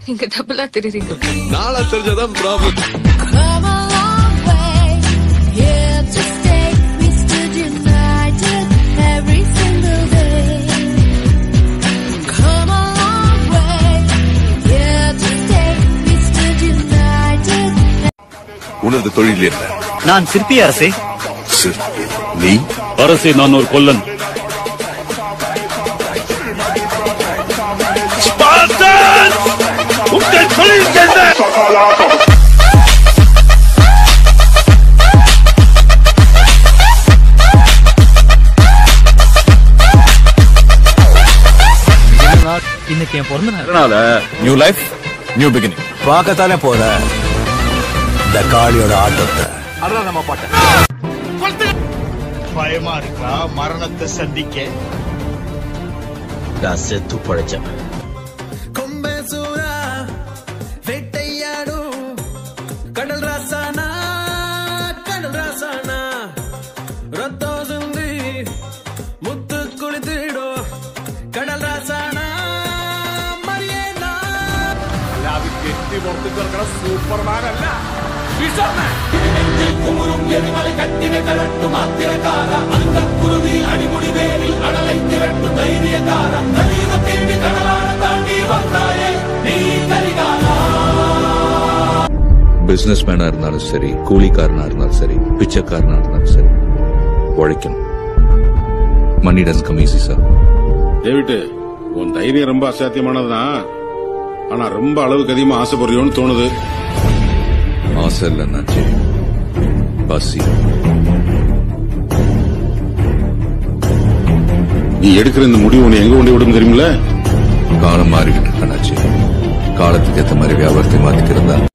நீங்க டபுளா தெரியுறீங்க நாளா தெரிஞ்சதான் problem Come a long way, here to stay. We stood united every single day. Come a long way, here to stay. We stood united. உனது தொழில் என்ன நான் சிற்பி அரசே சிற். நீ அரசே நான் ஒரு கொல்லன் உங்கள் தொழில் என்ன இன்னைக்கு என் பிறந்த நாள் அதனால நியூ லைஃப் நியூ பிகினிங் பார்க்கத்தானே போற இந்த காளியோட ஆட்டத்தை பயமா இருக்கா மரணத்தை சந்திக்க நான் செத்து பழைச்சவன் வேட்டையாடும் கடல் ராசானா கடல் ராசானா ரத்தம் சிந்தி முத்து குளித்திடும் கடல் ராசானா மரியனா பிசினஸ் மேனா இருந்தாலும் சரி கூலிக்காரனா இருந்தாலும் சரி பிச்சைக்காரனா இருந்தாலும் சரி உழைக்கணும் money does come easy sir David உன் தைரியம் ரொம்ப அசாத்தியமானதுதான் ஆனா ரொம்ப அளவுக்கு அதிகமா ஆசைப்படுறியோன்னு தோணுது ஆசை இல்லைன்னாச்சு பசி நீ எடுக்கிற இந்த முடிவு உன்னை எங்க கொண்டு விடும் தெரியுமில்ல காலம் மாறிக்கிட்டு இருக்கனாச்சு காலத்துக்கு ஏத்த மாதிரி வியாபாரத்தை மாத்திக்கிறதா